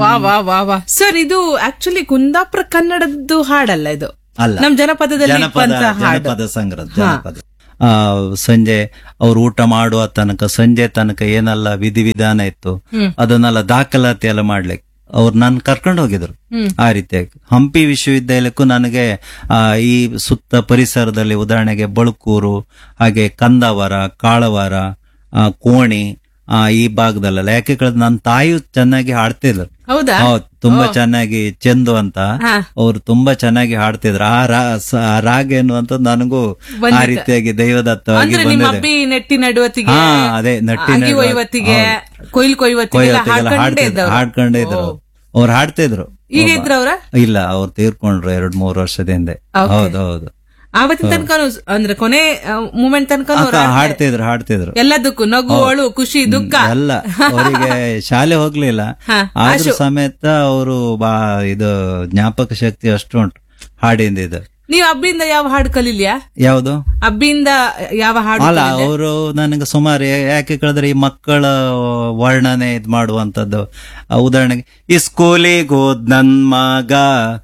ವಾ ವಾ ವಾ ವಾ ಸರ್ ಇದು ಆಕ್ಚುಲಿ ಕುಂದಾಪುರ ಕನ್ನಡದ್ದು ಹಾಡಲ್ಲ ಇದು ಅಲ್ಲ ನಮ್ ಜನಪದದಲ್ಲಿ ಜನಪದ ಇರುವಂತ ಹಾಡು ಜನಪದ ಸಂಗ್ರಹ ಜನಪದ ಆ, ಸಂಜೆ ಅವ್ರು ಊಟ ಮಾಡುವ ತನಕ ಸಂಜೆ ತನಕ ಏನೆಲ್ಲ ವಿಧಿವಿಧಾನ ಇತ್ತು ಅದನ್ನೆಲ್ಲ ದಾಖಲಾತಿ ಎಲ್ಲ ಮಾಡ್ಲಿಕ್ಕೆ ಅವ್ರು ನನ್ ಕರ್ಕೊಂಡು ಹೋಗಿದ್ರು ಆ ರೀತಿಯಾಗಿ ಹಂಪಿ ವಿಶ್ವವಿದ್ಯಾಲಯಕ್ಕೂ ನನಗೆ ಆ, ಈ ಸುತ್ತ ಪರಿಸರದಲ್ಲಿ ಉದಾಹರಣೆಗೆ ಬಳುಕೂರು ಹಾಗೆ ಕಂದಾವರ ಕಾಳವಾರ ಆ, ಕೋಣಿ ಆ, ಈ ಭಾಗದಲ್ಲೆಲ್ಲ ಯಾಕೆ ಕೇಳಿದ್ರೆ ನನ್ನ ತಾಯಿಯು ಚೆನ್ನಾಗಿ ಹಾಡ್ತಿದ್ರು ಹೌದಾ ಹೌದು ತುಂಬಾ ಚೆನ್ನಾಗಿ ಚಂದು ಅಂತ ಹಾ. ಅವ್ರು ತುಂಬಾ ಚೆನ್ನಾಗಿ ಹಾಡ್ತಿದ್ರು ಆ ರಾ ಸ- ಆ ರಾಗ ಎನ್ನುವಂಥದ್ದು ನನಗೂ ಆ ರೀತಿಯಾಗಿ ದೈವದತ್ತವಾಗಿ ಅಂದ್ರೆ ನಿಮ್ಮ ಬಂದಿದೆ ಅಬ್ಬಿ ನೆಟ್ಟಿ ನಡುವತ್ತಿಗೆ ಹಾ ಅದೇ ನಟ್ಟಿ ಅಗಿ ಒಯ್ವತ್ತಿಗೆ ಕೊಯ್ಲು ಕೊಯ್ವತ್ತಿಗೆ ಎಲ್ಲ ಕೊಯ್ಯತ್ತಿಗೆಲ್ಲ ಹಾಡ್ಕೊಂಡೇ ಹಾಡ್ತಿದ್ರು ಇದ್ದವ್ರು. ಹಾಡ್ಕೊಂಡೇ ಇದ್ರು ಅವ್ರು ಹಾಡ್ತಿದ್ರು ಈಗ ಇದ್ರ ಅವ್ರ ಇಲ್ಲ ಅವ್ರು ತೀರ್ಕೊಂಡ್ರು ಎರಡ್ ಮೂರು ವರ್ಷದ ಹಿಂದೆ Okay. ಹೌದು ಹೌದು ಆವತ್ತಿನ ತನಕ ಅಂದ್ರೆ ಕೊನೆ ಮೂಮೆಂಟ್ ತನಕ ಅಕ್ಕ ಹಾಡ್ತಿದ್ರು ಹಾಡ್ತಿದ್ರು ಎಲ್ಲದಕ್ಕೂ ನಗು ಅಳು ಖುಷಿ ದುಃಖ ಎಲ್ಲ ಅವರಿಗೆ ಶಾಲೆ ಹೋಗ್ಲಿಲ್ಲ ಹಾ, ಆದ್ರೂ ಸಮೇತ ಅವರು ಬಾ ಇದು ಜ್ಞಾಪಕ ಶಕ್ತಿ ಅಷ್ಟು ಉಂಟು ಹಾಡಿಂದ ಇದು ನೀವು ಅಬ್ಬಿಯಿಂದ ಯಾವ ಹಾಡು ಕಲೀಲಿಯಾ ಯಾವುದು ಅಬ್ಬಿಯಿಂದ ಯಾವ ಹಾಡು ಅಲ್ಲ ಅವರು ನನಗೆ ಸುಮಾರು ಯಾ- ಯಾಕೆ ಕೇಳಿದ್ರೆ ಈ ಮಕ್ಕಳ ವರ್ಣನೆ ಇದ್ ಮಾಡುವಂತದ್ದು ಆ, ಉದಾಹರಣೆಗೆ ಈ ಸ್ಕೂಲಿಗೆ ಹೋದ್ ನನ್ ಮಗ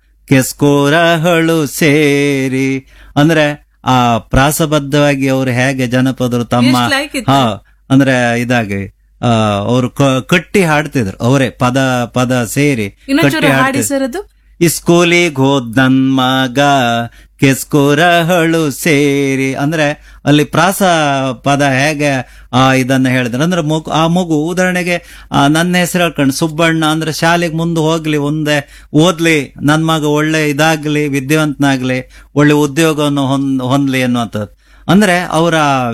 ಕೆಸ್ಕೋರಹಳು ಸೇರಿ ಅಂದ್ರೆ ಆ ಪ್ರಾಸಬದ್ಧವಾಗಿ ಅವರು ಹೇಗೆ ಜನಪದರು ತಮ್ಮ ಎಷ್ಟ್ like ಇತ್ತು? ಹಾ ಅಂದ್ರೆ ಇದಾಗಿ ಆ, ಅವರು ಕ- ಕಟ್ಟಿ ಹಾಡ್ತಿದ್ರು ಅವರೇ ಪದ ಪದ ಸೇರಿ ಇನ್ನೊಂಚೂರು ಕಟ್ಟಿ ಹಾಡಿ ಹಾಡ್ತಿದ್ರು ಸರ್ ಅದು ಇಸ್ಕೂಲಿಗೆ ಹೋದ್ ನನ್ ಮಗ ಕೆಸ್ಕೋರಹಳು ಸೇರಿ ಅಂದ್ರೆ ಅಲ್ಲಿ ಪ್ರಾಸ ಪದ ಹೇಗೆ ಆ ಇದನ್ನ ಹೇಳಿದ್ರೆ ಅಂದ್ರೆ ಮಗು ಆ ಮಗು ಉದಾಹರಣೆಗೆ ಆ, ನನ್ನ ಹೆಸರು ಹೇಳ್ಕೊಂಡು ಸುಬ್ಬಣ್ಣ ಅಂದ್ರೆ ಶಾಲೆಗೆ ಮುಂದೆ ಹೋಗ್ಲಿ ಮುಂದೆ ಓದ್ಲಿ ನನ್ ಮಗ ಒಳ್ಳೆ ಇದಾಗ್ಲಿ ವಿದ್ಯಾವಂತನಾಗ್ಲಿ ಒಳ್ಳೆ ಉದ್ಯೋಗವನ್ನು ಹೊಂದ್ ಹೊಂದ್ಲಿ ಅನ್ನುವಂಥದ್ದು ಅಂದ್ರೆ ಅವರ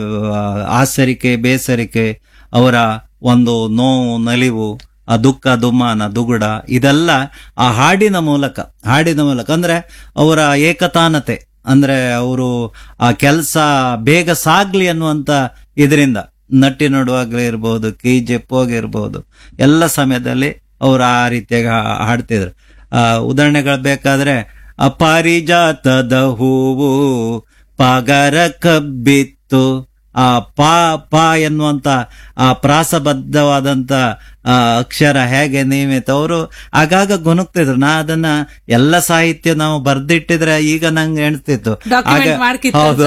ಆಸರಿಕೆ ಬೇಸರಿಕೆ ಅವರ ಒಂದು ನೋವು ನಲಿವು ಆ ದುಃಖ ದುಮ್ಮಾನ ದುಗುಡ ಇದೆಲ್ಲ ಆ ಹಾಡಿನ ಮೂಲಕ ಹಾಡಿನ ಮೂಲಕ ಅಂದ್ರೆ ಅವರ ಏಕತಾನತೆ ಅಂದ್ರೆ ಅವರು ಆ ಕೆಲಸ ಬೇಗ ಸಾಗ್ಲಿ ಅನ್ನುವಂತ ಇದರಿಂದ ನಟ್ಟಿ ನಡುವಾಗ್ಲೇ ಇರ್ಬೋದು ಕೈ ಜೆಪ್ಪೋಗಿರ್ಬೋದು ಎಲ್ಲ ಸಮಯದಲ್ಲಿ ಅವರು ಆ ರೀತಿಯಾಗಿ ಹಾ- ಹಾಡ್ತಿದ್ರು ಆ ಉದಾಹರಣೆಗಳು ಬೇಕಾದ್ರೆ ಅಪಾರಿಜಾತದ ಹೂವು ಪಾಗರ ಕಬ್ಬಿತ್ತು ಆ ಪಾ ಪಾ ಎನ್ನುವಂತ ಆ ಪ್ರಾಸಬದ್ಧವಾದಂತ ಆ ಅಕ್ಷರ ಹೇಗೆ ನಿಯಮಿತ ಅವರು ಆಗಾಗ ಗುಣುಕ್ತಿದ್ರು ನಾ ಅದನ್ನ ಎಲ್ಲ ಸಾಹಿತ್ಯ ನಾವು ಬರ್ದಿಟ್ಟಿದ್ರೆ ಈಗ ನಂಗೆ ಎಣಿಸ್ತಿತ್ತು Document ಆಗ- ಮಾಡ್ಕಿತ್ತು ಹೌದು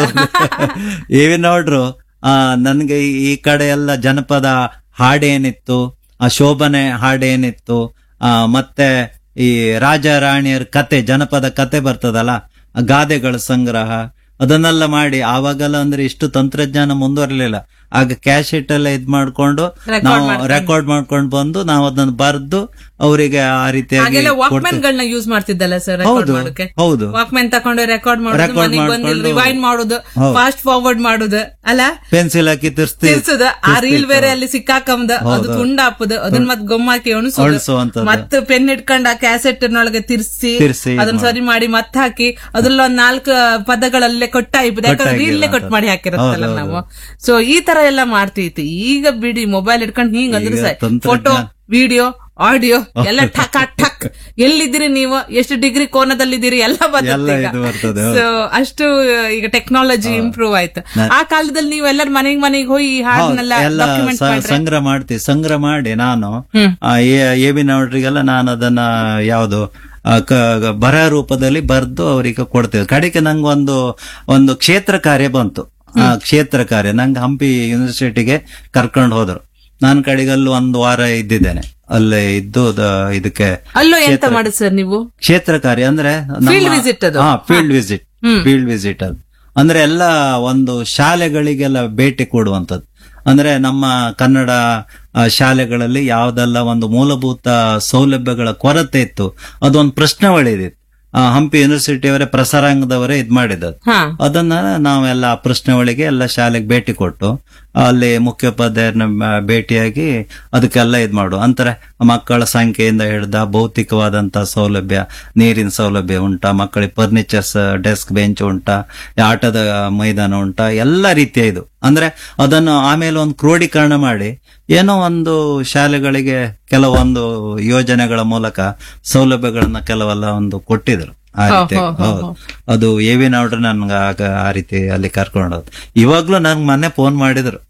ಏವಿ ನೋಡ್ರು ಆ ನನ್ಗೆ ಈ- ಈ ಕಡೆ ಎಲ್ಲ ಜನಪದ ಹಾಡೇನಿತ್ತು ಆ ಶೋಭನೆ ಹಾಡೇನಿತ್ತು ಆ ಮತ್ತೆ ಈ ರಾಜ ರಾಣಿಯರ ಕತೆ ಜನಪದ ಕತೆ ಬರ್ತದಲ್ಲ ಆ ಗಾದೆಗಳ ಸಂಗ್ರಹ ಅದನ್ನೆಲ್ಲ ಮಾಡಿ ಆವಾಗೆಲ್ಲ ಅಂದ್ರೆ ಇಷ್ಟು ತಂತ್ರಜ್ಞಾನ ಮುಂದುವರಲಿಲ್ಲ ಆಗ ಕ್ಯಾಶೆಟ್ ಎಲ್ಲ ಇದ್ ಮಾಡ್ಕೊಂಡು Record ನಾವು ಮಾಡ್ಕೊಂಡು. ರೆಕಾರ್ಡ್ ಮಾಡ್ಕೊಂಡು ಬಂದು ನಾವು ಅದನ್ನ ಬರ್ದು ಅವರಿಗೆ ಆ ರೀತಿಯಾಗಿ ಹಾಗೆಲ್ಲ ವಾಕ್ಮ್ಯಾನ್ ಕೊಡ್ತಿದ್ವಿ. ಗಳನ್ನ ಯೂಸ್ ಮಾಡ್ತಿದ್ದಲ್ಲ ಸರ್ ರೆಕಾರ್ಡ್ ಹೌದು ಮಾಡೋಕೆ ಹೌದು ವಾಕ್ಮ್ಯಾನ್ ತಕೊಂಡು ರೆಕಾರ್ಡ್ ಮಾಡೋದು Record ಮನೆಗೆ ಬಂದು ಮಾಡ್ಕೊಂಡು- ರಿವೈಂಡ್ ಮಾಡೋದು ಹೌದು. ಫಾಸ್ಟ್ ಫಾರ್ವರ್ಡ್ ಮಾಡೋದು ಅಲ್ಲ ಪೆನ್ಸಿಲ್ ಹಾಕಿ ತಿರ್ಸ್ತಿ ತಿರ್ಸುದು ಆ ರೀಲ್ ಬೇರೆ ಅಲ್ಲಿ ಸಿಕ್ಕಾಕಂಬದ ಅದು ತುಂಡ ಹಾಪುದು ಅದನ್ನ ಮತ್ ಗೊಮ್ಮಾಕಿ ಒಣಸುದು ಅಳಿಸುವಂತದ್ದು. ಮತ್ತ ಪೆನ್ ಇಟ್ಕೊಂಡ್ ಆ ಕ್ಯಾಸೆಟ್ ನೊಳಗೆ ತಿರ್ಸಿ ತಿರ್ಸಿ ಇದ್ ಅದನ್ನ ಸರಿ ಮಾಡಿ ಮತ್ ಹಾಕಿ ಅದ್ರಲ್ಲಿ ಒಂದ್ ನಾಲ್ಕು ಪದಗಳಲ್ಲೇ ಕೊಟ್ಟಾಯ್ಬೋದು ಯಾಕಂದ್ರೆ ಕೊಟ್ಟಾಗಿ ರೀಲ್ನೇ ಕೊಟ್ಟು ಮಾಡಿ ಹಾಕಿರತ್ತಲ್ಲ ಹೌದು, ನಾವು ಸೊ ಈ ತರ ಎಲ್ಲ ಮಾಡ್ತಿತ್ತು ಈಗ ಬಿಡಿ ಮೊಬೈಲ್ ಇಟ್ಕೊಂಡ್ ಹಿಂಗ್ ಅಂದ್ರೆ ಈಗ ತಂತ್ರಜ್ಞಾನ- ಫೋಟೋ ವಿಡಿಯೋ ಆಡಿಯೋ ಎಲ್ಲ ಠಕ್ ಠಕ್ ಎಲ್ಲಿದ್ದೀರಿ ನೀವು ಎಷ್ಟು ಡಿಗ್ರಿ ಕೋನದಲ್ಲಿದ್ದೀರಿ ಎಲ್ಲ ಎಲ್ಲ ಬರ್ತದೆ ಈಗ ಇದು ಬರ್ತದೆ, ಸೊ ಅಷ್ಟು ಈಗ ಟೆಕ್ನಾಲಜಿ ಇಂಪ್ರೂವ್ ಆಯ್ತು ಆ ಕಾಲದಲ್ಲಿ ನೀವು ಎಲ್ಲರ ಮನೆಗ್ ಮನೆಗೆ ಹೋಗಿ ಈ ಹಾಡನ್ನೆಲ್ಲ ಎಲ್ಲ ಡಾಕ್ಯುಮೆಂಟ್ ಸ- ಮಾಡ್ರೆ ಸಂಗ್ರಹ ಮಾಡ್ತೀವಿ ಸಂಗ್ರಹ ಮಾಡಿ ನಾನು ಹ್ಮ್. ಏಬಿನವ್ರಿಗೆಲ್ಲ ನಾನು ಅದನ್ನ ಯಾವುದು ಆ, ಕ- ಬರಹ ರೂಪದಲ್ಲಿ ಬರ್ದು ಅವರಿಗೆ ಕೊಡ್ತೇವೆ ಕಡೆಗೆ ನಂಗೆ ಒಂದು ಒಂದು ಕ್ಷೇತ್ರ ಕಾರ್ಯ ಬಂತು ಆ ಕ್ಷೇತ್ರ ಕಾರ್ಯ ನಂಗೆ ಹಂಪಿ ಯೂನಿವರ್ಸಿಟಿಗೆ ಕರ್ಕೊಂಡು ಹೋದ್ರು ನಾನು ಕಡೆಗೆ ಅಲ್ಲಿ ಒಂದು ವಾರ ಇದ್ದಿದ್ದೇನೆ ಅಲ್ಲೇ ಇದ್ದು ದ- ಇದಕ್ಕೆ ಅಲ್ಲೂ ಎಂತ ಮಾಡುದು ಸರ್ ನೀವು ಕ್ಷೇತ್ರ ಕಾರ್ಯ ಅಂದ್ರೆ Field visit ಅದು? ಹಾ ಫೀಲ್ಡ್ ವಿಸಿಟ್ ಫೀಲ್ಡ್ ವಿಸಿಟ್ ಅದು ಅಂದ್ರೆ ಎಲ್ಲ ಒಂದು ಶಾಲೆಗಳಿಗೆಲ್ಲ ಭೇಟಿ ಕೊಡುವಂತದ್ದು ಅಂದ್ರೆ ನಮ್ಮ ಕನ್ನಡ ಆ, ಶಾಲೆಗಳಲ್ಲಿ ಯಾವ್ದೆಲ್ಲ ಒಂದು ಮೂಲಭೂತ ಸೌಲಭ್ಯಗಳ ಕೊರತೆ ಇತ್ತು ಅದೊಂದು ಪ್ರಶ್ನಾವಳಿ ಇದಿತ್ತು ಆ, ಹಂಪಿ ಯೂನಿವರ್ಸಿಟಿಯವರೇ ಪ್ರಸಾರಾಂಗದವರೇ ಇದ್ ಮಾಡಿದ್ದದು ಹಾ ಅದನ್ನ ನಾವೆಲ್ಲ ಆ ಪ್ರಶ್ನೆಗಳಿಗೆ ಎಲ್ಲ ಶಾಲೆಗೆ ಭೇಟಿ ಕೊಟ್ಟು ಅಲ್ಲಿ ಮುಖ್ಯೋಪಾಧ್ಯಾಯರನ್ನ ಮ- ಭೇಟಿಯಾಗಿ ಅದಕ್ಕೆಲ್ಲ ಇದ್ ಮಾಡು ಅಂತಾರೆ ಮಕ್ಕಳ ಸಂಖ್ಯೆಯಿಂದ ಹಿಡ್ದ ಭೌತಿಕವಾದಂತ ಸೌಲಭ್ಯ ನೀರಿನ ಸೌಲಭ್ಯ ಉಂಟಾ ಮಕ್ಕಳಿಗೆ ಫರ್ನಿಚರ್ಸ್ ಡೆಸ್ಕ್ ಬೆಂಚ್ ಉಂಟಾ ಆಟದ ಮೈದಾನ ಉಂಟಾ ಎಲ್ಲ ರೀತಿಯ ಇದು ಅಂದ್ರೆ ಅದನ್ನು ಆಮೇಲೆ ಒಂದು ಕ್ರೋಢೀಕರಣ ಮಾಡಿ ಏನೋ ಒಂದು ಶಾಲೆಗಳಿಗೆ ಕೆಲವೊಂದು ಯೋಜನೆಗಳ ಮೂಲಕ ಸೌಲಭ್ಯಗಳನ್ನ ಕೆಲವೆಲ್ಲ ಒಂದು ಕೊಟ್ಟಿದ್ರು ಆ ರೀತಿ ಹೌದು ಅದು ಎ ವಿ ನಾವ್ಡ್ರು ನನ್ಗೆ ಆಗ ಆ ರೀತಿ ಅಲ್ಲಿ ಕರ್ಕೊಂಡು ಹೋದ್ ಇವಾಗ್ಲೂ ನನ್ಗೆ ಮೊನ್ನೆ ಫೋನ್ ಮಾಡಿದ್ರು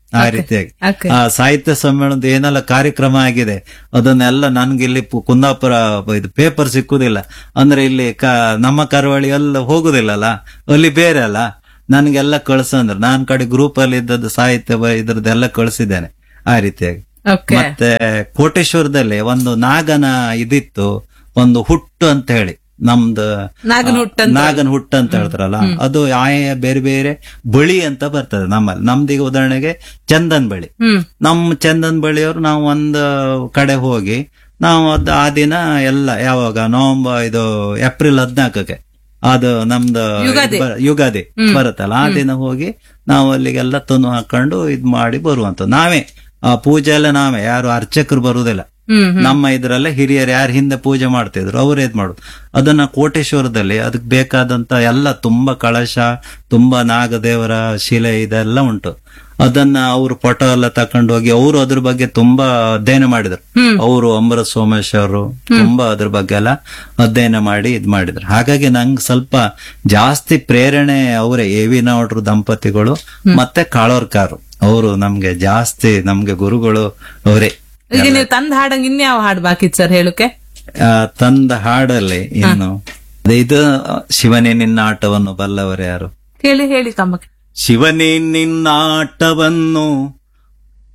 ಆ ರೀತಿಯಾಗಿ Okay. ಆ ಸಾಹಿತ್ಯ ಸಮ್ಮೇಳನದ ಏನೆಲ್ಲ ಕಾರ್ಯಕ್ರಮ ಆಗಿದೆ ಅದನ್ನೆಲ್ಲ ನನ್ಗೆ ಇಲ್ಲಿ ಪು- ಕುಂದಾಪುರ ಇದು ಪೇಪರ್ ಸಿಕ್ಕುದಿಲ್ಲ ಅಂದ್ರೆ ಇಲ್ಲಿ ಕ ನಮ್ಮ ಕರಾವಳಿ ಎಲ್ಲ ಹೋಗುದಿಲ್ಲಲ್ಲ ಅಲ್ಲಿ ಬೇರೆ ಅಲ್ಲ ನನ್ಗೆಲ್ಲ ಕಳ್ಸಂದ್ರು ನಾನ್ ಕಡೆ ಗ್ರೂಪ್ ಅಲ್ಲಿ ಇದ್ದದ್ದು ಸಾಹಿತ್ಯ ಬ- ಇದ್ರದ್ದೆಲ್ಲ ಕಳ್ಸಿದ್ದೇನೆ ಆ ರೀತಿಯಾಗಿ ಓಕೆ ಮತ್ತೆ ಕೋಟೇಶ್ವರದಲ್ಲಿ ಒಂದು ನಾಗನ ಇದಿತ್ತು ಒಂದು ಹುಟ್ಟು ಅಂತ ಹೇಳಿ ನಮ್ದು ನಾಗನ ಹುಟ್ಟು ಅಂತ ನಾಗನ ಹುಟ್ಟು ಅಂತ ಹೇಳ್ತಾರಲ್ಲ ಅದು ಆಯಾ ಬೇರೆ ಬೇರೆ ಬಳಿ ಅಂತ ಬರ್ತದೆ ನಮ್ಮಲ್ಲಿ ನಮ್ದೀಗ ಉದಾಹರಣೆಗೆ ಚಂದನ್ ಬಳಿ ಹ್ಮ್ ನಮ್ಮ ಚಂದನ್ ಬಳಿಯವರು ನಾವು ಒಂದು ಕಡೆ ಹೋಗಿ ನಾವು ಅದ್ ಆ ದಿನ ಎಲ್ಲ ಯಾವಾಗ ನವೆಂಬರ್ ಇದು ಏಪ್ರಿಲ್ ಹದ್ನಾಲ್ಕಕ್ಕೆ ಅದು ನಮ್ದು ಯುಗಾದಿ. ಇದು ಬ- ಯುಗಾದಿ ಬರುತ್ತಲ್ಲ ಆ ದಿನ ಹೋಗಿ ನಾವು ಅಲ್ಲಿಗೆಲ್ಲ ತನು ಹಾಕೊಂಡು ಇದ್ ಮಾಡಿ ಬರುವಂತ ನಾವೇ ಆ ಪೂಜೆ ಎಲ್ಲ ನಾವೇ ಯಾರು ಅರ್ಚಕರು ಬರುವುದಿಲ್ಲ ಹ್ಮ್ ನಮ್ಮ ಇದ್ರಲ್ಲ ಹಿರಿಯರು ಯಾರು ಹಿಂದೆ ಪೂಜೆ ಮಾಡ್ತಿದ್ರು ಅವರೇ ಇದ್ ಮಾಡುದು ಅದನ್ನ ಕೋಟೇಶ್ವರದಲ್ಲಿ ಅದಕ್ಕೆ ಬೇಕಾದಂತ ಎಲ್ಲ ತುಂಬಾ ಕಳಶ ತುಂಬಾ ನಾಗದೇವರ ಶಿಲೆ ಇದೆಲ್ಲ ಉಂಟು ಅದನ್ನ ಅವರು ಫೋಟೋ ಎಲ್ಲ ತಕೊಂಡು ಹೋಗಿ ಅವರು ಅದ್ರ ಬಗ್ಗೆ ತುಂಬಾ ಅಧ್ಯಯನ ಮಾಡಿದ್ರು ಅವರು ಅಮೃತ ಸೋಮೇಶ್ವರು ತುಂಬಾ ಅದ್ರ ಬಗ್ಗೆ ಎಲ್ಲ ಅಧ್ಯಯನ ಮಾಡಿ ಇದ್ ಮಾಡಿದ್ರು ಹಾಗಾಗಿ ನಂಗೆ ಸ್ವಲ್ಪ ಜಾಸ್ತಿ ಪ್ರೇರಣೆ ಅವರೇ ಎ ವಿ ನಾವ್ಡ್ರು ದಂಪತಿಗಳು ಮತ್ತೆ ಕಾಳೋರ್ಕಾರು ಅವರು ನಮ್ಗೆ ಜಾಸ್ತಿ ನಮ್ಗೆ ಗುರುಗಳು ಅವರೇ ಈಗ ನೀವು ತಂದ ಹಾಡಂಗ್ ಇನ್ಯಾವ ಹಾಡು ಬಾಕಿ ಇತ್ತು ಸರ್ ಹೇಳಕ್ಕೆ ಆ, ತಂದ ಹಾಡಲ್ಲಿ ಇನ್ನು ಅದೇ ಇದು ಶಿವನೇ ನಿನ್ನ ಆಟವನ್ನು ಬಲ್ಲವರು ಯಾರು ಹೇಳಿ ಹೇಳಿ ತಮ್ಮ ಶಿವನೇ ನಿನ್ನ ಆಟವನ್ನು